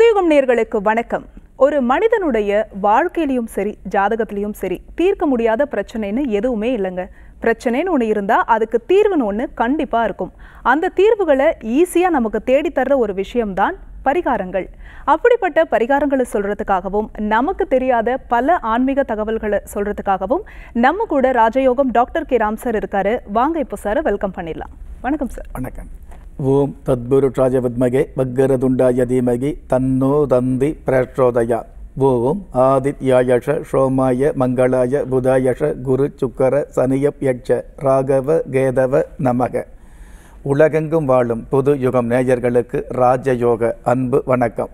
ராஜயோகம் நேர்களுக்கு வணக்கம் ஒரு மனிதனுடைய வாழ்க்கையிலையும் சரி ஜாதகத்திலையும் சரி தீர்க்க முடியாத பிரச்சனைன்னு எதுவுமே இல்லைங்க பிரச்சனைன்னு ஒன்று இருந்தால் அதுக்கு தீர்வுன்னு ஒன்று கண்டிப்பாக இருக்கும் அந்த தீர்வுகளை ஈஸியாக நமக்கு தேடித்தர்ற ஒரு விஷயம்தான் பரிகாரங்கள் அப்படிப்பட்ட பரிகாரங்களை சொல்றதுக்காகவும் நமக்கு தெரியாத பல ஆன்மீக தகவல்களை சொல்றதுக்காகவும் நம்ம கூட ராஜயோகம் டாக்டர் கே ராம் சார் இருக்காரு வாங்க இப்போ சார் வெல்கம் பண்ணிடலாம் வணக்கம் சார் வணக்கம் ஓம் தத்புருஷாய வித்மகே வக்கரதுண்டாய தீமகி தன்னோ தந்தி பிரச்சோதயா ஓம் ஆதித்யாயஷ சோமாய மங்களாய புதாயஷ குரு சுக்கர சனியப் யட்ச ராகவ கேதவ நமக உலகெங்கும் வாழும் புது யுகம் நேயர்களுக்கு ராஜயோக அன்பு வணக்கம்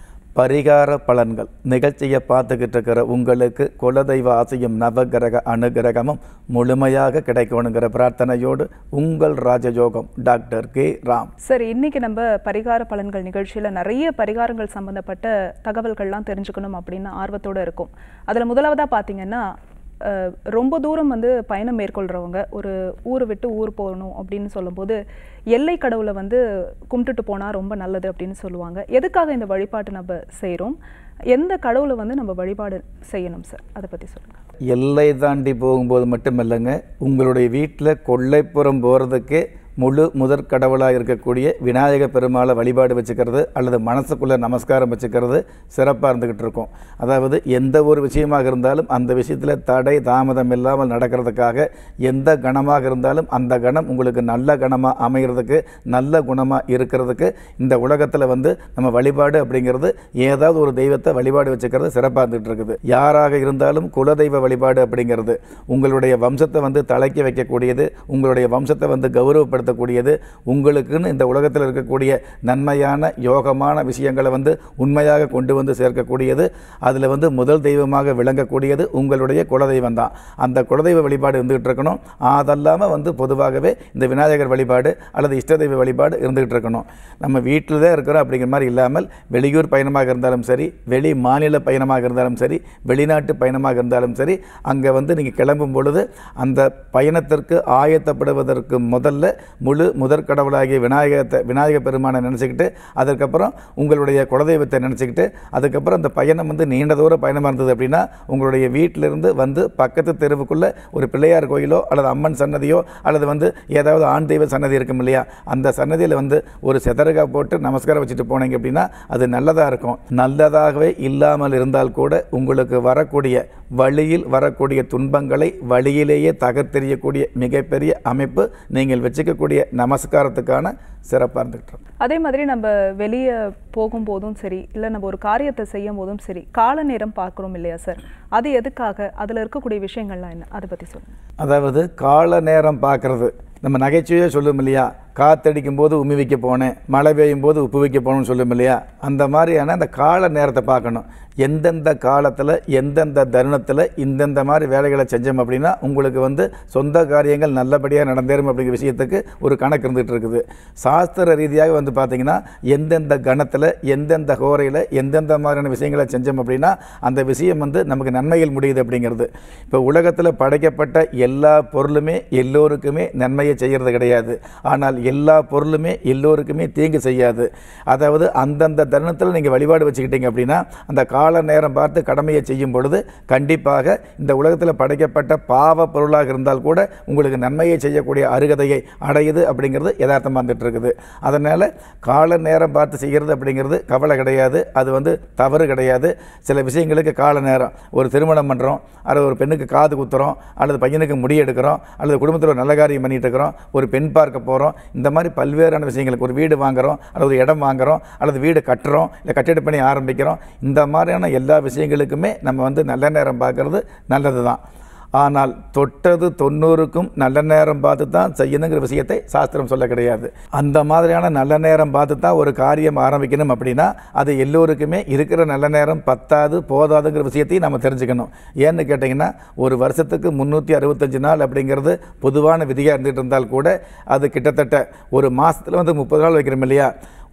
பரிகார பலன்கள் நிகழ்ச்சியை பார்த்துக்கிட்டு இருக்கிற உங்களுக்கு குலதெய்வ ஆசையும் நவகிரக அனுகிரகமும் முழுமையாக கிடைக்கணுங்கிற பிரார்த்தனையோடு உங்கள் ராஜயோகம் டாக்டர் கே ராம் சரி இன்னைக்கு நம்ம பரிகார பலன்கள் நிகழ்ச்சியில நிறைய பரிகாரங்கள் சம்பந்தப்பட்ட தகவல்கள்லாம் தெரிஞ்சுக்கணும் அப்படின்னு ஆர்வத்தோட இருக்கும் அதுல முதலாவதா பாத்தீங்கன்னா அஹ், ரொம்ப தூரம் வந்து பயணம் மேற்கொள்றவங்க ஒரு ஊரை விட்டு ஊர் போகணும் அப்படின்னு சொல்லும்போது எல்லை கடவுளை வந்து கும்பிட்டுட்டு போனா ரொம்ப நல்லது அப்படின்னு சொல்லுவாங்க எதுக்காக இந்த வழிபாட்டு நம்ம செய்றோம் எந்த கடவுளை வந்து நம்ம வழிபாடு செய்யணும் சார் அதை பத்தி சொல்லுங்க எல்லை தாண்டி போகும்போது மட்டும் இல்லைங்க உங்களுடைய வீட்டில் கொல்லைப்புறம் போகிறதுக்கே முழு முதற் கடவுளாக இருக்கக்கூடிய விநாயக பெருமாளை வழிபாடு வச்சுக்கிறது அல்லது மனசுக்குள்ளே நமஸ்காரம் வச்சுக்கிறது சிறப்பாக இருந்துக்கிட்டு இருக்கும் அதாவது எந்த ஒரு விஷயமாக இருந்தாலும் அந்த விஷயத்தில் தடை தாமதம் இல்லாமல் நடக்கிறதுக்காக எந்த கணமாக இருந்தாலும் அந்த கணம் உங்களுக்கு நல்ல கணமாக அமைகிறதுக்கு நல்ல குணமாக இருக்கிறதுக்கு இந்த உலகத்தில் வந்து நம்ம வழிபாடு அப்படிங்கிறது ஏதாவது ஒரு தெய்வத்தை வழிபாடு வச்சுக்கிறது சிறப்பாக இருந்துகிட்டு இருக்குது யாராக இருந்தாலும் குலதெய்வ வழிபாடு அப்படிங்கிறது உங்களுடைய வம்சத்தை வந்து தலைக்க வைக்கக்கூடியது உங்களுடைய வம்சத்தை வந்து கௌரவப்படுத்தக்கூடியது உங்களுக்குன்னு இந்த உலகத்தில் இருக்கக்கூடிய நன்மையான யோகமான விஷயங்களை வந்து உண்மையாக கொண்டு வந்து சேர்க்கக்கூடியது அதில் வந்து முதல் தெய்வமாக விளங்கக்கூடியது உங்களுடைய குலதெய்வம் தான் அந்த குலதெய்வ வழிபாடு இருந்துகிட்டு இருக்கணும் அதல்லாமல் வந்து பொதுவாகவே இந்த விநாயகர் வழிபாடு அல்லது இஷ்ட தெய்வ வழிபாடு இருந்துகிட்டு இருக்கணும் நம்ம வீட்டில் தான் இருக்கிறோம் அப்படிங்கிற மாதிரி இல்லாமல் வெளியூர் பயணமாக இருந்தாலும் சரி வெளி மாநில பயணமாக இருந்தாலும் சரி வெளிநாட்டு பயணமாக இருந்தாலும் சரி அங்கே வந்து நீங்கள் கிளம்பும் பொழுது அந்த பயணத்திற்கு ஆயத்தப்படுவதற்கு முதல்ல முழு முதற் கடவுளாகிய விநாயகத்தை விநாயக பெருமானை நினச்சிக்கிட்டு அதுக்கப்புறம் உங்களுடைய குலதெய்வத்தை நினச்சிக்கிட்டு அதுக்கப்புறம் அந்த பயணம் வந்து நீண்ட தூர பயணமாக இருந்தது அப்படின்னா உங்களுடைய வீட்டிலிருந்து வந்து பக்கத்து தெருவுக்குள்ளே ஒரு பிள்ளையார் கோயிலோ அல்லது அம்மன் சன்னதியோ அல்லது வந்து ஏதாவது ஆண் தெய்வ சன்னதி இருக்கும் இல்லையா அந்த சன்னதியில் வந்து ஒரு செதறுகா போட்டு நமஸ்காரம் வச்சுட்டு போனீங்க அப்படின்னா அது நல்லதாக இருக்கும் நல்லதாகவே இல்லாமல் இருந்தால் கூட உங்களுக்கு வரக்கூடிய வழியில் வரக்கூடிய துன்பங்களை வழியிலேயே தகர்த்தெறியக்கூடிய மிகப்பெரிய அமைப்பு நீங்கள் வச்சுக்கக்கூடிய நமஸ்காரத்துக்கான சிறப்பாக இருந்துகிட்டு இருக்கும். அதே மாதிரி நம்ம வெளியே போகும்போதும் சரி இல்லை நம்ம ஒரு காரியத்தை செய்யும் போதும் சரி கால நேரம் பார்க்குறோம் இல்லையா சார் அது எதுக்காக அதில் இருக்கக்கூடிய விஷயங்கள்லாம் என்ன அதை பற்றி சொல்லுங்கள் அதாவது கால நேரம் பார்க்கறது நம்ம நகைச்சுவையாக சொல்லும் இல்லையா காத்தடிக்கும் போது உமி வைக்க போனேன் மழை பெய்யும் போது உப்பு வைக்க போகணும்னு சொல்லும் இல்லையா அந்த மாதிரியான அந்த கால நேரத்தை பார்க்கணும் எந்தெந்த காலத்தில் எந்தெந்த தருணத்தில் இந்தந்த மாதிரி வேலைகளை செஞ்சோம் அப்படின்னா உங்களுக்கு வந்து சொந்த காரியங்கள் நல்லபடியாக நடந்தேறும் அப்படிங்கிற விஷயத்துக்கு ஒரு கணக்கு இருந்துகிட்டு இருக்குது சாஸ்திர ரீதியாக வந்து பார்த்திங்கன்னா எந்தெந்த கணத்தில் எந்தெந்த ஹோரையில் எந்தெந்த மாதிரியான விஷயங்களை செஞ்சோம் அப்படின்னா அந்த விஷயம் வந்து நமக்கு நன்மையில் முடியுது அப்படிங்கிறது இப்போ உலகத்தில் படைக்கப்பட்ட எல்லா பொருளுமே எல்லோருக்குமே நன்மையை செய்கிறது கிடையாது ஆனால் எல்லா பொருளுமே எல்லோருக்குமே தீங்கு செய்யாது அதாவது அந்தந்த தருணத்தில் நீங்கள் வழிபாடு வச்சுக்கிட்டீங்க அப்படின்னா அந்த கால நேரம் பார்த்து கடமையை செய்யும் பொழுது கண்டிப்பாக இந்த உலகத்தில் படைக்கப்பட்ட பாவ பொருளாக இருந்தால் கூட உங்களுக்கு நன்மையை செய்யக்கூடிய அருகதையை அடையுது அப்படிங்கிறது யதார்த்தமாக வந்துட்டு இருக்குது அதனால் கால நேரம் பார்த்து செய்கிறது அப்படிங்கிறது கவலை கிடையாது அது வந்து தவறு கிடையாது சில விஷயங்களுக்கு கால நேரம் ஒரு திருமணம் பண்ணுறோம் அல்லது ஒரு பெண்ணுக்கு காது குத்துறோம் அல்லது பையனுக்கு முடி எடுக்கிறோம் அல்லது குடும்பத்தில் ஒரு நல்ல காரியம் பண்ணிட்டு இருக்கிறோம் ஒரு பெண் பார்க்க போகிறோம் இந்த மாதிரி பல்வேறான விஷயங்களுக்கு ஒரு வீடு வாங்குறோம் அல்லது ஒரு இடம் வாங்குறோம் அல்லது வீடு கட்டுறோம் இல்லை கட்டிட பணி ஆரம்பிக்கிறோம் இந்த மாதிரியான எல்லா விஷயங்களுக்குமே நம்ம வந்து நல்ல நேரம் பார்க்கறது நல்லது தான் ஆனால் தொட்டது தொண்ணூறுக்கும் நல்ல நேரம் பார்த்து தான் செய்யணுங்கிற விஷயத்தை சாஸ்திரம் சொல்ல கிடையாது அந்த மாதிரியான நல்ல நேரம் பார்த்து தான் ஒரு காரியம் ஆரம்பிக்கணும் அப்படின்னா அது எல்லோருக்குமே இருக்கிற நல்ல நேரம் பத்தாது போதாதுங்கிற விஷயத்தையும் நம்ம தெரிஞ்சுக்கணும் ஏன்னு கேட்டிங்கன்னா ஒரு வருஷத்துக்கு முந்நூற்றி அறுபத்தஞ்சு நாள் அப்படிங்கிறது பொதுவான விதியாக இருந்துகிட்டு இருந்தால் கூட அது கிட்டத்தட்ட ஒரு மாதத்தில் வந்து முப்பது நாள் வைக்கிறோம் இல்லையா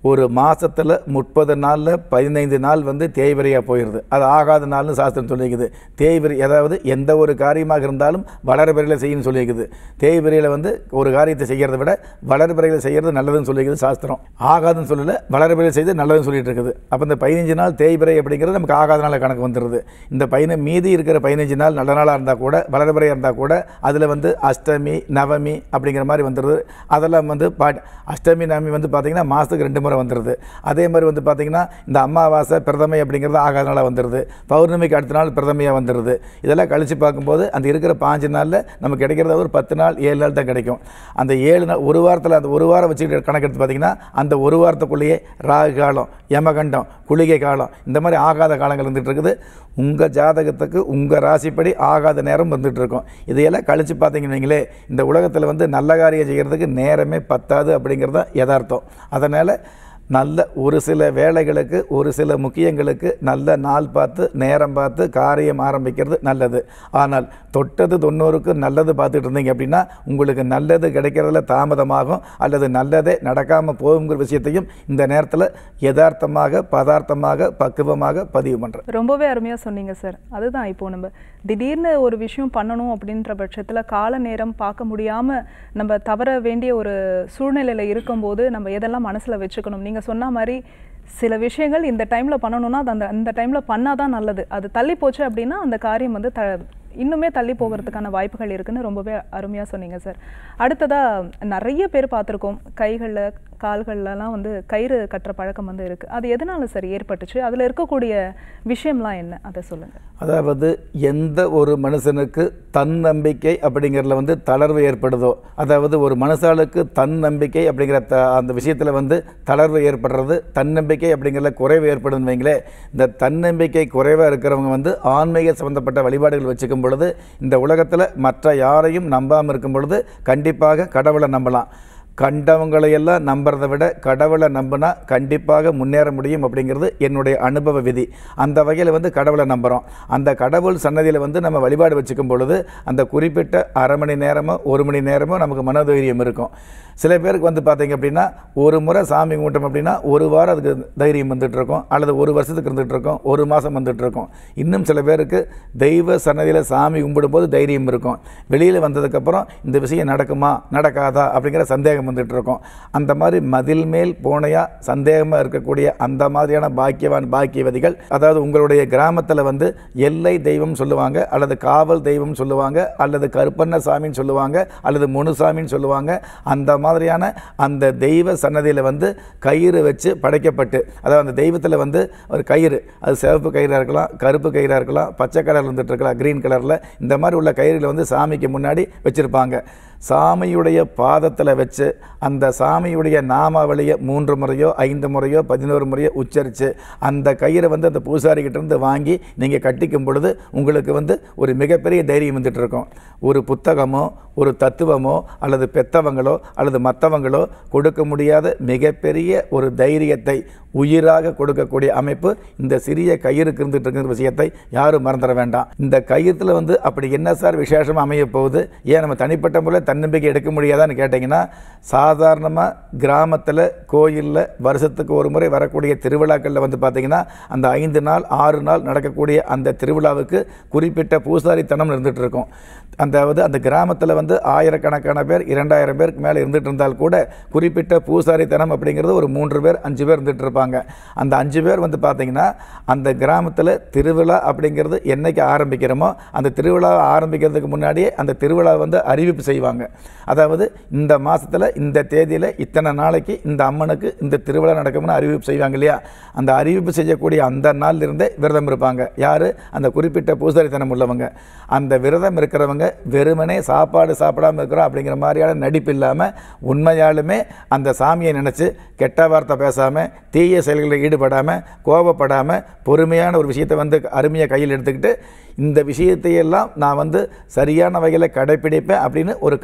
ஒரு மாசத்துல முப்பது நாளில் பதினைந்து நாள் வந்து தேய்விரையாக போயிடுது அது ஆகாத நாள்னு சாஸ்திரம் சொல்லியிருக்குது தேய்விரை அதாவது எந்த ஒரு காரியமாக இருந்தாலும் வளர்பிறையில் செய்யணும்னு சொல்லியிருக்குது தேய்விரையில் வந்து ஒரு காரியத்தை செய்கிறத விட வளர்பிறையில் செய்கிறது நல்லதுன்னு சொல்லியிருக்குது சாஸ்திரம் ஆகாதுன்னு சொல்லல வளர்பிறையில் செய்து நல்லதுன்னு சொல்லிட்டு இருக்குது அப்போ இந்த பதினஞ்சு நாள் தேய்பிறை அப்படிங்கிறது நமக்கு ஆகாத நாள் கணக்கு வந்துடுது இந்த பதின மீதி இருக்கிற பதினஞ்சு நாள் நல்ல நாளாக இருந்தால் கூட வளர்பிறையாக இருந்தால் கூட அதில் வந்து அஷ்டமி நவமி அப்படிங்கிற மாதிரி வந்துடுது அதெல்லாம் வந்து பா அஷ்டமி நவமி வந்து பார்த்திங்கன்னா மாதத்துக்கு ரெண்டு முறை வந்துடுது அதே மாதிரி வந்து பார்த்திங்கன்னா இந்த அமாவாசை பிரதமை அப்படிங்கிறது ஆகாத நாளாக வந்துடுது பௌர்ணமிக்கு அடுத்த நாள் பிரதமையாக வந்துடுது இதெல்லாம் கழித்து பார்க்கும்போது அந்த இருக்கிற பாஞ்சு நாளில் நமக்கு கிடைக்கிறத ஒரு பத்து நாள் ஏழு நாள் தான் கிடைக்கும் அந்த ஏழு நாள் ஒரு வாரத்தில் அந்த ஒரு வாரம் வச்சுக்கிட்டு கணக்கெடுத்து பார்த்திங்கன்னா அந்த ஒரு வாரத்துக்குள்ளேயே ராகு காலம் யமகண்டம் குளிகை காலம் இந்த மாதிரி ஆகாத காலங்கள் இருந்துகிட்டு இருக்குது உங்கள் ஜாதகத்துக்கு உங்கள் ராசிப்படி ஆகாத நேரம் வந்துட்டு இருக்கும் இதையெல்லாம் கழித்து பார்த்தீங்கன்னு வைங்களேன் இந்த உலகத்தில் வந்து நல்ல காரியம் செய்கிறதுக்கு நேரமே பத்தாது அப்படிங்கிறது தான் யதார்த்தம் அதனால் நல்ல ஒரு சில வேலைகளுக்கு ஒரு சில முக்கியங்களுக்கு நல்ல நாள் பார்த்து நேரம் பார்த்து காரியம் ஆரம்பிக்கிறது நல்லது ஆனால் தொட்டது தொண்ணூறுக்கு நல்லது பார்த்துட்டு இருந்தீங்க அப்படின்னா உங்களுக்கு நல்லது கிடைக்கிறதுல தாமதமாகும் அல்லது நல்லதே நடக்காமல் போகுங்கிற விஷயத்தையும் இந்த நேரத்தில் யதார்த்தமாக பதார்த்தமாக பக்குவமாக பதிவு பண்ணுறேன் ரொம்பவே அருமையா சொன்னீங்க சார் அதுதான் இப்போ நம்ம திடீர்னு ஒரு விஷயம் பண்ணணும் அப்படின்ற பட்சத்துல கால நேரம் பார்க்க முடியாம நம்ம தவற வேண்டிய ஒரு சூழ்நிலையில இருக்கும்போது நம்ம எதெல்லாம் மனசுல வச்சுக்கணும் நீங்க சொன்ன மாதிரி சில விஷயங்கள் இந்த டைம்ல பண்ணணும்னா அது அந்த அந்த டைம்ல பண்ணாதான் நல்லது அது தள்ளி போச்சு அப்படின்னா அந்த காரியம் வந்து த இன்னுமே தள்ளி போகிறதுக்கான வாய்ப்புகள் இருக்குன்னு ரொம்பவே அருமையா சொன்னீங்க சார் அடுத்ததா நிறைய பேர் பார்த்துருக்கோம் கைகளில் கால்கள்லாம் வந்து கயிறு கட்டுற பழக்கம் வந்து இருக்கு அது எதனால சார் ஏற்பட்டுச்சு அதுல இருக்கக்கூடிய விஷயம்லாம் என்ன அதை சொல்லுங்க அதாவது எந்த ஒரு மனுஷனுக்கு தன்னம்பிக்கை அப்படிங்கிறதுல வந்து தளர்வு ஏற்படுதோ அதாவது ஒரு மனுஷாளுக்கு தன்னம்பிக்கை அப்படிங்கிற த அந்த விஷயத்தில் வந்து தளர்வு ஏற்படுறது தன்னம்பிக்கை அப்படிங்கிறதுல குறைவு ஏற்படுதுன்னு வைங்களேன் இந்த தன்னம்பிக்கை குறைவாக இருக்கிறவங்க வந்து ஆன்மீக சம்பந்தப்பட்ட வழிபாடுகள் வச்சுக்கும் பொழுது இந்த உலகத்தில் மற்ற யாரையும் நம்பாமல் இருக்கும் பொழுது கண்டிப்பாக கடவுளை நம்பலாம் கண்டவங்களையெல்லாம் நம்புறதை விட கடவுளை நம்பினா கண்டிப்பாக முன்னேற முடியும் அப்படிங்கிறது என்னுடைய அனுபவ விதி அந்த வகையில் வந்து கடவுளை நம்புகிறோம் அந்த கடவுள் சன்னதியில் வந்து நம்ம வழிபாடு வச்சுக்கும் பொழுது அந்த குறிப்பிட்ட அரை மணி நேரமோ ஒரு மணி நேரமோ நமக்கு மனதைரியம் இருக்கும் சில பேருக்கு வந்து பார்த்தீங்க அப்படின்னா ஒரு முறை சாமி கும்பிட்டோம் அப்படின்னா ஒரு வாரம் அதுக்கு தைரியம் வந்துட்டு இருக்கும் அல்லது ஒரு வருஷத்துக்கு இருந்துகிட்டு இருக்கும் ஒரு மாதம் வந்துட்டு இருக்கும் இன்னும் சில பேருக்கு தெய்வ சன்னதியில் சாமி கும்பிடும்போது தைரியம் இருக்கும் வெளியில் வந்ததுக்கப்புறம் இந்த விஷயம் நடக்குமா நடக்காதா அப்படிங்கிற சந்தேகம் வந்துட்டு இருக்கும் அந்த மாதிரி மதில் மேல் போனையா சந்தேகமாக இருக்கக்கூடிய அந்த மாதிரியான பாக்கியவான் பாக்கியவதிகள் அதாவது உங்களுடைய கிராமத்தில் வந்து எல்லை தெய்வம் சொல்லுவாங்க அல்லது காவல் தெய்வம் சொல்லுவாங்க அல்லது கருப்பண்ண சாமின்னு சொல்லுவாங்க அல்லது முனுசாமின்னு சொல்லுவாங்க அந்த மாதிரியான அந்த தெய்வ சன்னதியில் வந்து கயிறு வச்சு படைக்கப்பட்டு அதாவது அந்த தெய்வத்தில் வந்து ஒரு கயிறு அது சிவப்பு கயிறாக இருக்கலாம் கருப்பு கயிறாக இருக்கலாம் பச்சை கலர் வந்துட்டு இருக்கலாம் க்ரீன் கலரில் இந்த மாதிரி உள்ள கயிறில் வந்து சாமிக்கு முன்னாடி வச்சுருப்பாங்க சாமியுடைய பாதத்தில் வச்சு அந்த சாமியுடைய நாமாவளியை மூன்று முறையோ ஐந்து முறையோ பதினோரு முறையோ உச்சரித்து அந்த கயிறை வந்து அந்த பூசாரிகிட்ட இருந்து வாங்கி நீங்கள் கட்டிக்கும் பொழுது உங்களுக்கு வந்து ஒரு மிகப்பெரிய தைரியம் வந்துட்டு இருக்கும் ஒரு புத்தகமோ ஒரு தத்துவமோ அல்லது பெத்தவங்களோ அல்லது மற்றவங்களோ கொடுக்க முடியாத மிகப்பெரிய ஒரு தைரியத்தை உயிராக கொடுக்கக்கூடிய அமைப்பு இந்த சிறிய கயிறுக்கு இருந்துட்டு இருக்கிற விஷயத்தை யாரும் மறந்துட வேண்டாம் இந்த கயிறுல வந்து அப்படி என்ன சார் விசேஷம் அமைய போகுது ஏன் நம்ம தனிப்பட்ட முறையில் தன்னம்பிக்கை எடுக்க முடியாதான்னு கேட்டிங்கன்னா சாதாரணமாக கிராமத்தில் கோயிலில் வருஷத்துக்கு ஒரு முறை வரக்கூடிய திருவிழாக்களில் வந்து பார்த்திங்கன்னா அந்த ஐந்து நாள் ஆறு நாள் நடக்கக்கூடிய அந்த திருவிழாவுக்கு குறிப்பிட்ட பூசாரித்தனம் இருந்துகிட்டு இருக்கும் அதாவது அந்த கிராமத்தில் வந்து ஆயிரக்கணக்கான பேர் இரண்டாயிரம் பேருக்கு மேலே இருந்துட்டு இருந்தால் கூட குறிப்பிட்ட பூசாரித்தனம் அப்படிங்கிறது ஒரு மூன்று பேர் அஞ்சு பேர் இருந்துட்டு இருப்பாங்க அந்த அஞ்சு பேர் வந்து பார்த்திங்கன்னா அந்த கிராமத்தில் திருவிழா அப்படிங்கிறது என்னைக்கு ஆரம்பிக்கிறோமோ அந்த திருவிழா ஆரம்பிக்கிறதுக்கு முன்னாடியே அந்த திருவிழா வந்து அறிவிப்பு செய்வாங்க அதாவது இந்த மாதத்தில் இந்த தேதியில் இத்தனை நாளைக்கு இந்த அம்மனுக்கு இந்த திருவிழா நடக்கும்னு அறிவிப்பு செய்வாங்க இல்லையா அந்த அறிவிப்பு செய்யக்கூடிய அந்த நாள்ல இருந்தே விரதம் இருப்பாங்க யார் அந்த குறிப்பிட்ட பூசாரித்தனம் உள்ளவங்க அந்த விரதம் இருக்கிறவங்க வெறுமனே சாப்பாடு சாப்பிடாம இருக்கிறோம் அப்படிங்கிற மாதிரியான நடிப்பு இல்லாமல் உண்மையாலுமே அந்த சாமியை நினச்சி கெட்ட வார்த்தை பேசாமல் தீய செயல்களில் ஈடுபடாமல் கோபப்படாமல் பொறுமையான ஒரு விஷயத்தை வந்து அருமையாக கையில் எடுத்துக்கிட்டு இந்த விஷயத்தையெல்லாம் நான் வந்து சரியான வகையில் கடைப்பிடிப்பேன் அப்படின்னு ஒரு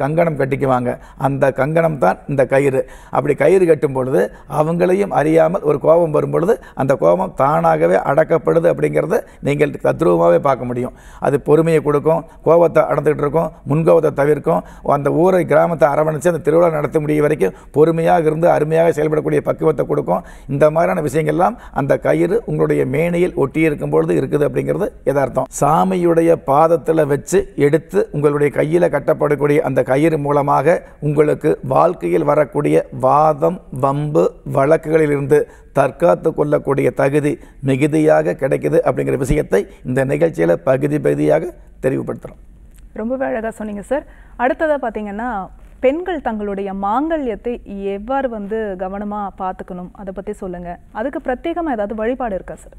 கங்கணம் கட்டிக்குவாங்க அந்த கங்கணம் தான் இந்த கயிறு அப்படி கயிறு கட்டும் பொழுது அவங்களையும் அறியாமல் ஒரு கோபம் வரும் பொழுது அந்த கோபம் தானாகவே அடக்கப்படுது அப்படிங்கிறத நீங்கள் தத்ரூபமாகவே பார்க்க முடியும் அது பொறுமையை கொடுக்கும் கோபத்தை அடந்துக்கிட்டு இருக்கும் முன்கோபத்தை தவிர்க்கும் அந்த ஊரை கிராமத்தை அரவணைச்சு அந்த திருவிழா நடத்த முடிய வரைக்கும் பொறுமையாக இருந்து அருமையாக செயல்படக்கூடிய பக்குவத்தை கொடுக்கும் இந்த மாதிரியான விஷயங்கள்லாம் அந்த கயிறு உங்களுடைய மேனையில் ஒட்டி இருக்கும் பொழுது இருக்குது அப்படிங்கிறது யதார்த்தம் சாமியுடைய பாதத்தில் வச்சு எடுத்து உங்களுடைய கையில் கட்டப்படக்கூடிய அந்த கயிறு மூலமாக உங்களுக்கு வாழ்க்கையில் வரக்கூடிய வாதம் வம்பு வழக்குகளிலிருந்து தற்காத்து கொள்ளக்கூடிய தகுதி மிகுதியாக கிடைக்குது அப்படிங்கிற விஷயத்தை இந்த நிகழ்ச்சியில் பகுதி பகுதியாக தெரிவுபடுத்துகிறோம் ரொம்பவே அழகாக சொன்னீங்க சார் அடுத்ததாக பார்த்தீங்கன்னா பெண்கள் தங்களுடைய மாங்கல்யத்தை எவ்வாறு வந்து கவனமாக பார்த்துக்கணும் அதை பற்றி சொல்லுங்கள் அதுக்கு பிரத்யேகமாக ஏதாவது வழிபாடு இருக்கா சார்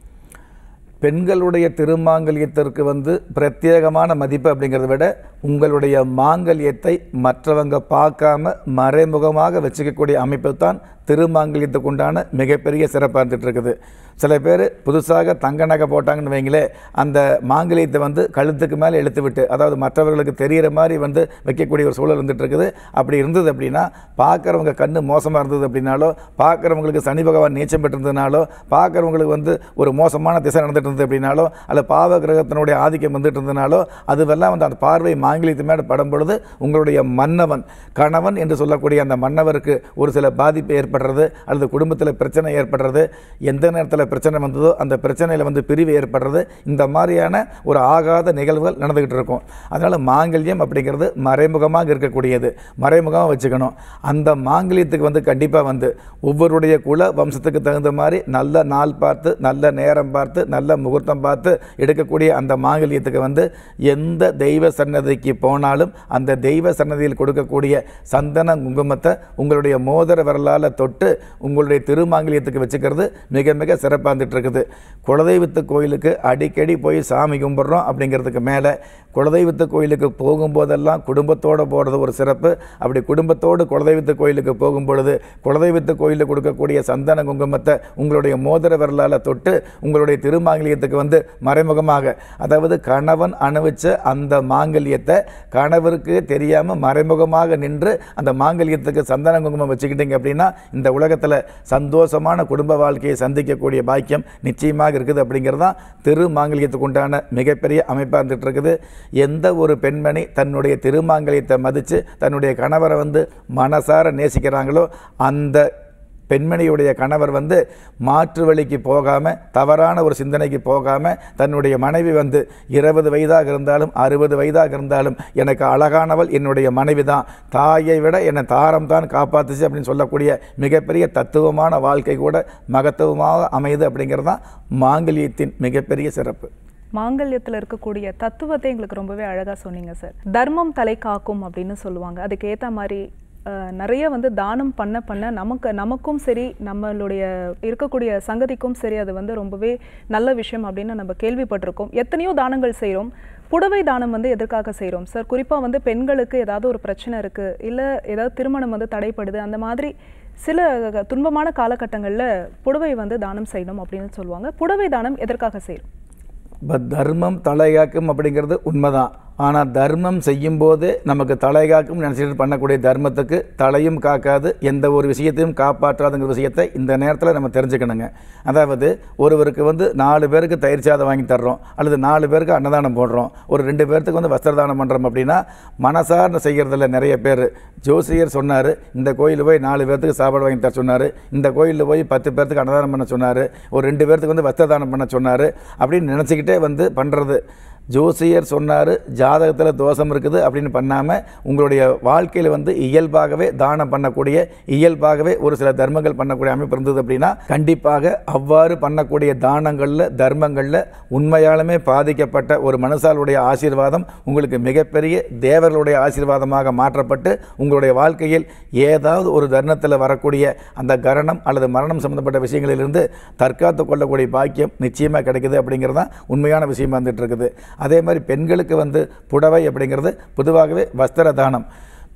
பெண்களுடைய திருமாங்கல்யத்திற்கு வந்து பிரத்யேகமான மதிப்பு அப்படிங்கிறத விட உங்களுடைய மாங்கல்யத்தை மற்றவங்க பார்க்காம மறைமுகமாக வச்சுக்கக்கூடிய அமைப்பு தான் திருமாங்கல்யத்துக்கு உண்டான மிகப்பெரிய சிறப்பாக இருந்துட்டு இருக்குது சில பேர் புதுசாக தங்க நகை போட்டாங்கன்னு வைங்களே அந்த மாங்கல்யத்தை வந்து கழுத்துக்கு மேலே இழுத்து விட்டு அதாவது மற்றவர்களுக்கு தெரிகிற மாதிரி வந்து வைக்கக்கூடிய ஒரு சூழல் வந்துட்டு இருக்குது அப்படி இருந்தது அப்படின்னா பார்க்குறவங்க கண்ணு மோசமாக இருந்தது அப்படின்னாலோ பார்க்குறவங்களுக்கு சனி பகவான் நீச்சம் பெற்றிருந்ததுனாலோ பார்க்குறவங்களுக்கு வந்து ஒரு மோசமான திசை நடந்துட்டு இருந்தது அப்படின்னாலோ அல்ல பாவ கிரகத்தினுடைய ஆதிக்கம் வந்துட்டு இருந்ததுனாலோ அதுவெல்லாம் வந்து அந்த பார்வை மாங்கல்யத்து மேலே படும் பொழுது உங்களுடைய மன்னவன் கணவன் என்று சொல்லக்கூடிய அந்த மன்னவருக்கு ஒரு சில பாதிப்பு ஏற்படுறது அல்லது குடும்பத்தில் பிரச்சனை ஏற்படுறது எந்த நேரத்தில் பிரச்சனை வந்ததோ அந்த பிரச்சனையில் வந்து பிரிவு ஏற்படுறது இந்த மாதிரியான ஒரு ஆகாத நிகழ்வுகள் நடந்துக்கிட்டு இருக்கும் அதனால் மாங்கல்யம் அப்படிங்கிறது மறைமுகமாக இருக்கக்கூடியது மறைமுகமாக வச்சுக்கணும் அந்த மாங்கல்யத்துக்கு வந்து கண்டிப்பாக வந்து ஒவ்வொருடைய குல வம்சத்துக்கு தகுந்த மாதிரி நல்ல நாள் பார்த்து நல்ல நேரம் பார்த்து நல்ல முகூர்த்தம் பார்த்து எடுக்கக்கூடிய அந்த மாங்கல்யத்துக்கு வந்து எந்த தெய்வ சன்னதிக்கு போனாலும் அந்த தெய்வ சன்னதியில் கொடுக்கக்கூடிய சந்தன குங்குமத்தை உங்களுடைய மோதிர விரலால் தொட்டு உங்களுடைய திருமாங்கல்யத்துக்கு வச்சுக்கிறது மிக மிக சிறப்பாக இருந்துட்டு இருக்குது குலதெய்வத்து கோயிலுக்கு அடிக்கடி போய் சாமி கும்பிட்றோம் அப்படிங்கிறதுக்கு மேலே குலதெய்வத்து கோயிலுக்கு போகும்போதெல்லாம் குடும்பத்தோடு போகிறது ஒரு சிறப்பு அப்படி குடும்பத்தோடு குலதெய்வத்து கோயிலுக்கு போகும்பொழுது குலதெய்வத்து கோயிலில் கொடுக்கக்கூடிய சந்தன குங்குமத்தை உங்களுடைய மோதிர விரலால் தொட்டு உங்களுடைய திருமாங்கல்யத்துக்கு வந்து மறைமுகமாக அதாவது கணவன் அனுபவிச்ச அந்த மாங்கல்யத்தை கணவருக்கு தெரியாமல் மறைமுகமாக நின்று அந்த மாங்கல்யத்துக்கு சந்தன குங்குமம் வச்சுக்கிட்டீங்க அப்படின்னா இந்த உலகத்தில் சந்தோஷமான குடும்ப வாழ்க்கையை சந்திக்கக்கூடிய பாக்கியம் நிச்சயமாக இருக்குது அப்படிங்கிறது தான் திருமாங்கல்யத்துக்கு உண்டான மிகப்பெரிய அமைப்பாக இருந்துட்டு இருக்குது எந்த ஒரு பெண்மணி தன்னுடைய திருமாங்கல்யத்தை மதித்து தன்னுடைய கணவரை வந்து மனசார நேசிக்கிறாங்களோ அந்த பெண்மணியுடைய கணவர் வந்து மாற்று வழிக்கு போகாமல் தவறான ஒரு சிந்தனைக்கு போகாமல் தன்னுடைய மனைவி வந்து இருபது வயதாக இருந்தாலும் அறுபது வயதாக இருந்தாலும் எனக்கு அழகானவள் என்னுடைய மனைவி தான் தாயை விட என்னை தாரம் தான் காப்பாத்துச்சு அப்படின்னு சொல்லக்கூடிய மிகப்பெரிய தத்துவமான வாழ்க்கை கூட மகத்துவமாக அமையுது அப்படிங்கிறது தான் மாங்கல்யத்தின் மிகப்பெரிய சிறப்பு மாங்கல்யத்தில் இருக்கக்கூடிய தத்துவத்தை எங்களுக்கு ரொம்பவே அழகாக சொன்னீங்க சார் தர்மம் தலை காக்கும் அப்படின்னு சொல்லுவாங்க அதுக்கு ஏற்ற மாதிரி அஹ், நிறைய வந்து தானம் பண்ண பண்ண நமக்கு நமக்கும் சரி நம்மளுடைய இருக்கக்கூடிய சங்கதிக்கும் சரி அது வந்து ரொம்பவே நல்ல விஷயம் அப்படின்னு நம்ம கேள்விப்பட்டிருக்கோம் எத்தனையோ தானங்கள் செய்கிறோம் புடவை தானம் வந்து எதற்காக செய்கிறோம் சார் குறிப்பாக வந்து பெண்களுக்கு ஏதாவது ஒரு பிரச்சனை இருக்குது இல்லை ஏதாவது திருமணம் வந்து தடைப்படுது அந்த மாதிரி சில துன்பமான காலகட்டங்களில் புடவை வந்து தானம் செய்யணும் அப்படின்னு சொல்லுவாங்க புடவை தானம் எதற்காக செய்கிறோம் பட் தர்மம் தலைகாக்கும் அப்படிங்கிறது உண்மைதான் ஆனால் தர்மம் செய்யும்போது நமக்கு தலைகாக்கும் நினச்சிட்டு பண்ணக்கூடிய தர்மத்துக்கு தலையும் காக்காது எந்த ஒரு விஷயத்தையும் காப்பாற்றாதுங்கிற விஷயத்தை இந்த நேரத்தில் நம்ம தெரிஞ்சுக்கணுங்க அதாவது ஒருவருக்கு வந்து நாலு பேருக்கு தயிர் சாதம் வாங்கி தர்றோம் அல்லது நாலு பேருக்கு அன்னதானம் போடுறோம் ஒரு ரெண்டு பேர்த்துக்கு வந்து வஸ்திரதானம் பண்ணுறோம் அப்படின்னா மனசார்ந்து செய்கிறதில்ல நிறைய பேர் ஜோசியர் சொன்னார் இந்த கோயிலில் போய் நாலு பேர்த்துக்கு சாப்பாடு வாங்கி தர சொன்னார் இந்த கோயிலில் போய் பத்து பேர்த்துக்கு அன்னதானம் பண்ண சொன்னார் ஒரு ரெண்டு பேர்த்துக்கு வந்து வஸ்திரதானம் பண்ண சொன்னார் அப்படின்னு நினச்சிக்கிட்டே வந்து பண்ணுறது ஜோசியர் சொன்னார் ஜாதகத்தில் தோஷம் இருக்குது அப்படின்னு பண்ணாமல் உங்களுடைய வாழ்க்கையில் வந்து இயல்பாகவே தானம் பண்ணக்கூடிய இயல்பாகவே ஒரு சில தர்மங்கள் பண்ணக்கூடிய அமைப்பு இருந்தது அப்படின்னா கண்டிப்பாக அவ்வாறு பண்ணக்கூடிய தானங்களில் தர்மங்களில் உண்மையாலுமே பாதிக்கப்பட்ட ஒரு மனுஷாலுடைய ஆசீர்வாதம் உங்களுக்கு மிகப்பெரிய தேவர்களுடைய ஆசீர்வாதமாக மாற்றப்பட்டு உங்களுடைய வாழ்க்கையில் ஏதாவது ஒரு தருணத்தில் வரக்கூடிய அந்த கரணம் அல்லது மரணம் சம்பந்தப்பட்ட விஷயங்களிலிருந்து தற்காத்து கொள்ளக்கூடிய பாக்கியம் நிச்சயமாக கிடைக்குது அப்படிங்கிறது தான் உண்மையான விஷயமா வந்துட்டு இருக்குது அதே மாதிரி பெண்களுக்கு வந்து புடவை அப்படிங்கிறது பொதுவாகவே வஸ்திர தானம்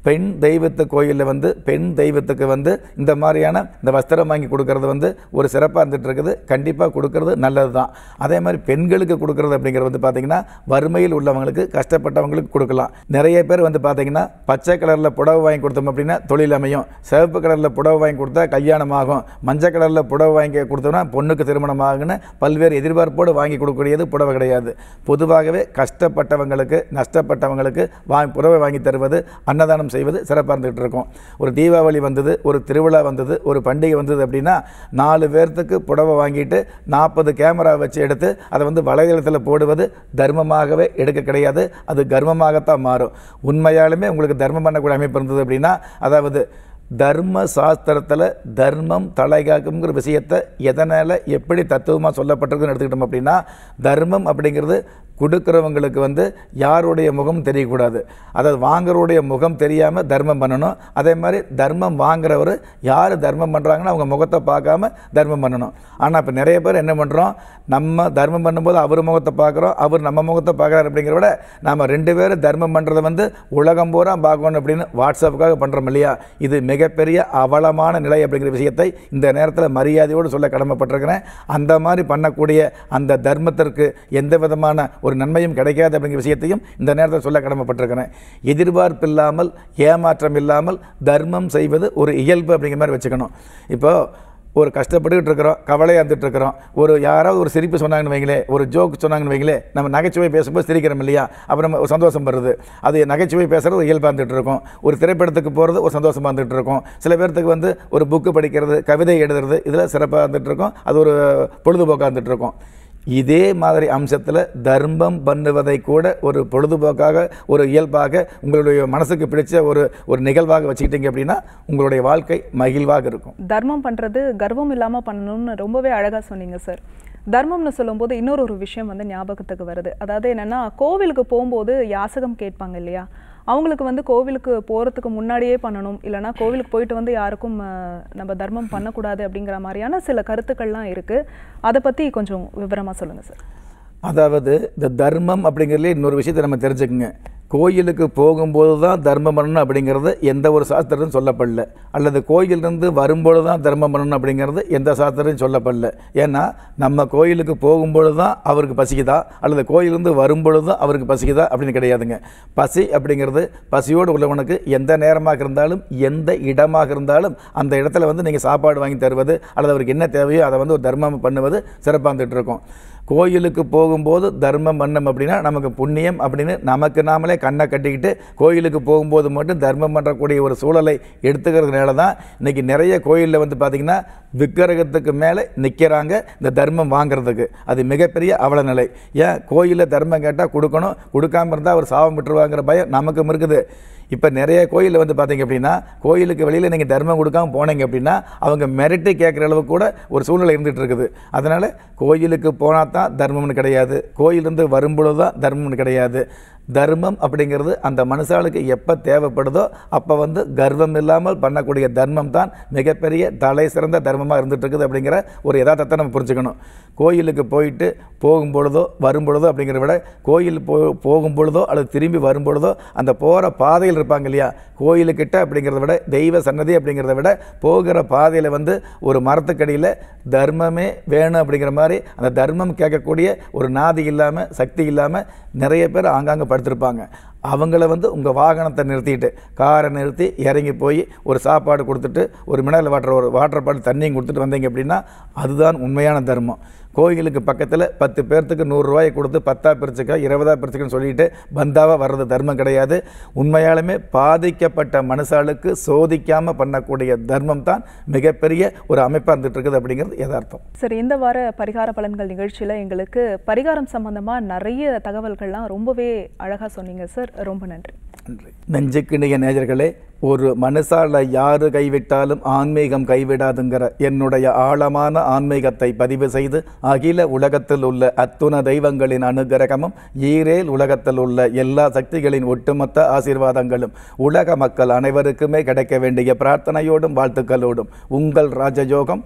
பெண் தெய்வத்து கோயிலில் வந்து பெண் தெய்வத்துக்கு வந்து இந்த மாதிரியான இந்த வஸ்திரம் வாங்கி கொடுக்கறது வந்து ஒரு சிறப்பாக இருந்துட்டு இருக்குது கண்டிப்பாக கொடுக்கறது நல்லது தான் அதே மாதிரி பெண்களுக்கு கொடுக்கறது அப்படிங்கிறது வந்து பார்த்திங்கன்னா வறுமையில் உள்ளவங்களுக்கு கஷ்டப்பட்டவங்களுக்கு கொடுக்கலாம் நிறைய பேர் வந்து பார்த்திங்கன்னா பச்சை கலரில் புடவை வாங்கி கொடுத்தோம் அப்படின்னா தொழில் அமையும் சிவப்பு கலரில் புடவை வாங்கி கொடுத்தா கல்யாணம் ஆகும் மஞ்சள் கலரில் புடவை வாங்கி கொடுத்தோம்னா பொண்ணுக்கு திருமணம் ஆகுன்னு பல்வேறு எதிர்பார்ப்போடு வாங்கி கொடுக்கக்கூடியது புடவை கிடையாது பொதுவாகவே கஷ்டப்பட்டவங்களுக்கு நஷ்டப்பட்டவங்களுக்கு வாங்கி புடவை வாங்கி தருவது அன்னதானம் செய்வது சிறப்பாக இருந்துகிட்டு இருக்கும் ஒரு தீபாவளி வந்தது ஒரு திருவிழா வந்தது ஒரு பண்டிகை வந்தது அப்படின்னா நாலு பேர்த்துக்கு புடவை வாங்கிட்டு நாற்பது கேமரா வச்சு எடுத்து அதை வந்து வலைதளத்தில் போடுவது தர்மமாகவே எடுக்க கிடையாது அது கர்மமாகத்தான் மாறும் உண்மையாலுமே உங்களுக்கு தர்மம் பண்ணக்கூடிய அமைப்பு இருந்தது அப்படின்னா அதாவது தர்ம சாஸ்திரத்தில் தர்மம் தலைகாக்குங்கிற விஷயத்தை எதனால் எப்படி தத்துவமாக சொல்லப்பட்டிருக்குன்னு எடுத்துக்கிட்டோம் அப்படின்னா தர்மம் அப்படிங்கிறது கொடுக்குறவங்களுக்கு வந்து யாருடைய முகம் தெரியக்கூடாது அதாவது வாங்குறவுடைய முகம் தெரியாமல் தர்மம் பண்ணணும் அதே மாதிரி தர்மம் வாங்குறவர் யார் தர்மம் பண்ணுறாங்கன்னு அவங்க முகத்தை பார்க்காம தர்மம் பண்ணணும் ஆனால் இப்போ நிறைய பேர் என்ன பண்ணுறோம் நம்ம தர்மம் பண்ணும்போது அவர் முகத்தை பார்க்குறோம் அவர் நம்ம முகத்தை பார்க்குறாரு அப்படிங்கிறத விட நம்ம ரெண்டு பேரும் தர்மம் பண்ணுறதை வந்து உலகம் பூரா பார்க்கணும் அப்படின்னு வாட்ஸ்அப்புக்காக பண்ணுறோம் இல்லையா இது மிகப்பெரிய அவலமான நிலை அப்படிங்கிற விஷயத்தை இந்த நேரத்தில் மரியாதையோடு சொல்ல கடமைப்பட்டிருக்கிறேன் அந்த மாதிரி பண்ணக்கூடிய அந்த தர்மத்திற்கு எந்த விதமான ஒரு நன்மையும் கிடைக்காது அப்படிங்கிற விஷயத்தையும் இந்த நேரத்தில் சொல்ல கடமைப்பட்டிருக்கிறேன் எதிர்பார்ப்பு இல்லாமல் ஏமாற்றம் இல்லாமல் தர்மம் செய்வது ஒரு இயல்பு அப்படிங்கிற மாதிரி வச்சுக்கணும் இப்போ ஒரு கஷ்டப்பட்டுக்கிட்டு இருக்கிறோம் கவலையாக இருந்துட்டு இருக்கிறோம் ஒரு யாராவது ஒரு சிரிப்பு சொன்னாங்கன்னு வைங்களே ஒரு ஜோக் சொன்னாங்கன்னு வைங்களே நம்ம நகைச்சுவை பேசும்போது சிரிக்கிறோம் இல்லையா அப்புறம் நம்ம ஒரு சந்தோஷம் வருது அது நகைச்சுவை பேசுகிறது ஒரு இயல்பாக இருந்துட்டு இருக்கும் ஒரு திரைப்படத்துக்கு போகிறது ஒரு சந்தோஷமாக இருந்துட்டு இருக்கும் சில பேர்த்துக்கு வந்து ஒரு புக்கு படிக்கிறது கவிதை எழுதுறது இதில் சிறப்பாக இருந்துட்டு இருக்கும் அது ஒரு பொழுதுபோக்காக இருந்துட்டு இருக்கும் இதே மாதிரி அம்சத்தில் தர்மம் பண்ணுவதை கூட ஒரு பொழுதுபோக்காக ஒரு இயல்பாக உங்களுடைய மனசுக்கு பிடிச்ச ஒரு ஒரு நிகழ்வாக வச்சுக்கிட்டீங்க அப்படின்னா உங்களுடைய வாழ்க்கை மகிழ்வாக இருக்கும் தர்மம் பண்றது கர்வம் இல்லாம பண்ணணும்னு ரொம்பவே அழகா சொன்னீங்க சார் தர்மம்னு சொல்லும்போது இன்னொரு ஒரு விஷயம் வந்து ஞாபகத்துக்கு வருது அதாவது என்னன்னா கோவிலுக்கு போகும்போது யாசகம் கேட்பாங்க இல்லையா அவங்களுக்கு வந்து கோவிலுக்கு போகிறதுக்கு முன்னாடியே பண்ணணும் இல்லைனா கோவிலுக்கு போயிட்டு வந்து யாருக்கும் அஹ், நம்ம தர்மம் பண்ணக்கூடாது அப்படிங்கிற மாதிரியான சில கருத்துக்கள்லாம் இருக்குது அதை பற்றி கொஞ்சம் விவரமாக சொல்லுங்கள் சார் அதாவது இந்த தர்மம் அப்படிங்கிறதுலே இன்னொரு விஷயத்தை நம்ம தெரிஞ்சுக்குங்க கோயிலுக்கு போகும்போது தான் தர்மம் பண்ணணும் அப்படிங்கிறது எந்த ஒரு சாஸ்திரத்தையும் சொல்லப்படல அல்லது கோயிலிருந்து வரும்பொழுது தான் தர்மம் பண்ணணும் அப்படிங்கிறது எந்த சாஸ்திரத்தையும் சொல்லப்படல ஏன்னா நம்ம கோயிலுக்கு போகும்பொழுது தான் அவருக்கு பசிக்குதா அல்லது கோயிலிருந்து வரும்பொழுது தான் அவருக்கு பசிக்குதா அப்படின்னு கிடையாதுங்க பசி அப்படிங்கிறது பசியோடு உள்ளவனுக்கு எந்த நேரமாக இருந்தாலும் எந்த இடமாக இருந்தாலும் அந்த இடத்துல வந்து நீங்கள் சாப்பாடு வாங்கி தருவது அல்லது அவருக்கு என்ன தேவையோ அதை வந்து ஒரு தர்மம் பண்ணுவது சிறப்பாக இருந்துகிட்டு இருக்கும் கோயிலுக்கு போகும்போது தர்மம் பண்ணோம் அப்படின்னா நமக்கு புண்ணியம் அப்படின்னு நமக்கு நாமளே கண்ணை கட்டிக்கிட்டு கோயிலுக்கு போகும்போது மட்டும் தர்மம் பண்ணுறக்கூடிய ஒரு சூழலை எடுத்துக்கிறதுனால தான் இன்றைக்கி நிறைய கோயிலில் வந்து பார்த்திங்கன்னா விக்கிரகத்துக்கு மேலே நிற்கிறாங்க இந்த தர்மம் வாங்குறதுக்கு அது மிகப்பெரிய அவல நிலை ஏன் கோயிலில் தர்மம் கேட்டால் கொடுக்கணும் கொடுக்காம இருந்தால் அவர் சாபம் விட்டுருவாங்கிற பயம் நமக்கும் இருக்குது இப்போ நிறைய கோயிலில் வந்து பார்த்தீங்க அப்படின்னா கோயிலுக்கு வெளியில் நீங்கள் தர்மம் கொடுக்காம போனீங்க அப்படின்னா அவங்க மிரட்டி கேட்குற அளவுக்கு கூட ஒரு சூழ்நிலை இருந்துகிட்டு இருக்குது அதனால் கோயிலுக்கு போனால் தான் தர்மம்னு கிடையாது கோயிலிருந்து வரும்பொழுது தான் தர்மம்னு கிடையாது தர்மம் அப்படிங்கிறது அந்த மனுஷாளுக்கு எப்போ தேவைப்படுதோ அப்போ வந்து கர்வம் இல்லாமல் பண்ணக்கூடிய தர்மம் தான் மிகப்பெரிய தலை சிறந்த தர்மமாக இருந்துட்டு இருக்குது அப்படிங்கிற ஒரு யதார்த்தத்தை நம்ம புரிஞ்சுக்கணும் கோயிலுக்கு போயிட்டு போகும் பொழுதோ வரும் பொழுதோ அப்படிங்கிறத விட கோயில் போ போகும் பொழுதோ அல்லது திரும்பி வரும் பொழுதோ அந்த போகிற பாதையில் இருப்பாங்க இல்லையா கோயிலுக்கிட்ட அப்படிங்கிறத விட தெய்வ சன்னதி அப்படிங்கிறத விட போகிற பாதையில் வந்து ஒரு மரத்துக்கடியில் தர்மமே வேணும் அப்படிங்கிற மாதிரி அந்த தர்மம் கேட்கக்கூடிய ஒரு நாதி இல்லாமல் சக்தி இல்லாமல் நிறைய பேர் ஆங்காங்கே படுத்திருப்பாங்க அவங்கள வந்து உங்கள் வாகனத்தை நிறுத்திட்டு காரை நிறுத்தி இறங்கி போய் ஒரு சாப்பாடு கொடுத்துட்டு ஒரு மினரல் வாட்டர் ஒரு வாட்டர் பாட்டில் தண்ணியும் கொடுத்துட்டு வந்தீங்க அப்படின்னா அதுதான் உண்மையான தர்மம் கோயிலுக்கு பக்கத்தில் பத்து பேர்த்துக்கு நூறுரூவாயை கொடுத்து பத்தா பிரிச்சுக்க இருபதா பிரிச்சுக்கன்னு சொல்லிட்டு பந்தாவாக வர்றது தர்மம் கிடையாது உண்மையாலுமே பாதிக்கப்பட்ட மனுஷாளுக்கு சோதிக்காமல் பண்ணக்கூடிய தர்மம் தான் மிகப்பெரிய ஒரு அமைப்பாக இருந்துட்டு இருக்குது அப்படிங்கிறது யதார்த்தம் சரி இந்த வார பரிகார பலன்கள் நிகழ்ச்சியில் எங்களுக்கு பரிகாரம் சம்பந்தமாக நிறைய தகவல்கள்லாம் ரொம்பவே அழகாக சொன்னீங்க சார் ரொம்ப நன்றி நன்றி நெஞ்சுக்கிணிய நேயர்களே ஒரு மனுஷால யாரு கைவிட்டாலும் ஆன்மீகம் கைவிடாதுங்கிற என்னுடைய ஆழமான ஆன்மீகத்தை பதிவு செய்து அகில உலகத்தில் உள்ள அத்துண தெய்வங்களின் அனுகிரகமும் ஈரேல் உலகத்தில் உள்ள எல்லா சக்திகளின் ஒட்டுமொத்த ஆசீர்வாதங்களும் உலக மக்கள் அனைவருக்குமே கிடைக்க வேண்டிய பிரார்த்தனையோடும் வாழ்த்துக்களோடும் உங்கள் ராஜயோகம்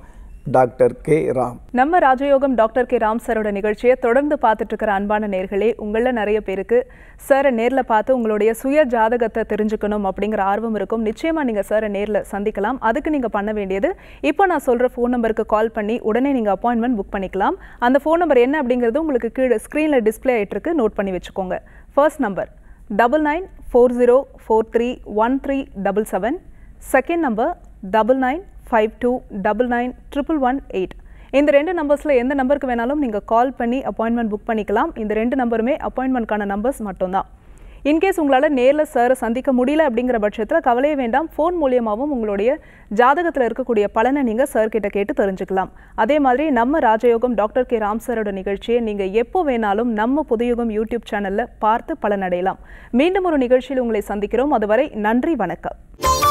டாக்டர் கே ராம் நம்ம ராஜயோகம் டாக்டர் கே ராம் சாரோட நிகழ்ச்சியை தொடர்ந்து பார்த்துட்டு இருக்கிற அன்பான நேர்களே உங்களில் நிறைய பேருக்கு சாரை நேரில் பார்த்து உங்களுடைய சுய ஜாதகத்தை தெரிஞ்சுக்கணும் அப்படிங்கிற ஆர்வம் இருக்கும் நிச்சயமாக நீங்கள் சாரை நேரில் சந்திக்கலாம் அதுக்கு நீங்கள் பண்ண வேண்டியது இப்போ நான் சொல்கிற ஃபோன் நம்பருக்கு கால் பண்ணி உடனே நீங்கள் அப்பாயின்மெண்ட் புக் பண்ணிக்கலாம் அந்த ஃபோன் நம்பர் என்ன அப்படிங்கிறது உங்களுக்கு கீழே ஸ்க்ரீனில் டிஸ்ப்ளே ஆகிட்டுருக்கு நோட் பண்ணி வச்சுக்கோங்க first number double nine four zero four three one three double seven second number double nine five two double nine triple one eight இந்த ரெண்டு நம்பர்ஸில் எந்த நம்பருக்கு வேணாலும் நீங்கள் கால் பண்ணி அப்பாயின்மெண்ட் புக் பண்ணிக்கலாம் இந்த ரெண்டு நம்பருமே அப்பாயின்மெண்ட்கான நம்பர்ஸ் மட்டும்தான் இன்கேஸ் உங்களால் நேரில் சாரை சந்திக்க முடியல அப்படிங்கிற பட்சத்தில் கவலையே வேண்டாம் ஃபோன் மூலியமாகவும் உங்களுடைய ஜாதகத்தில் இருக்கக்கூடிய பலனை நீங்கள் சார் கிட்ட கேட்டு தெரிஞ்சுக்கலாம் அதே மாதிரி நம்ம ராஜயோகம் டாக்டர் கே ராம் சாரோட நிகழ்ச்சியை நீங்கள் எப்போ வேணாலும் நம்ம புதுயுகம் யூடியூப் சேனலில் பார்த்து பலனடையலாம் மீண்டும் ஒரு நிகழ்ச்சியில் உங்களை சந்திக்கிறோம் அதுவரை நன்றி வணக்கம்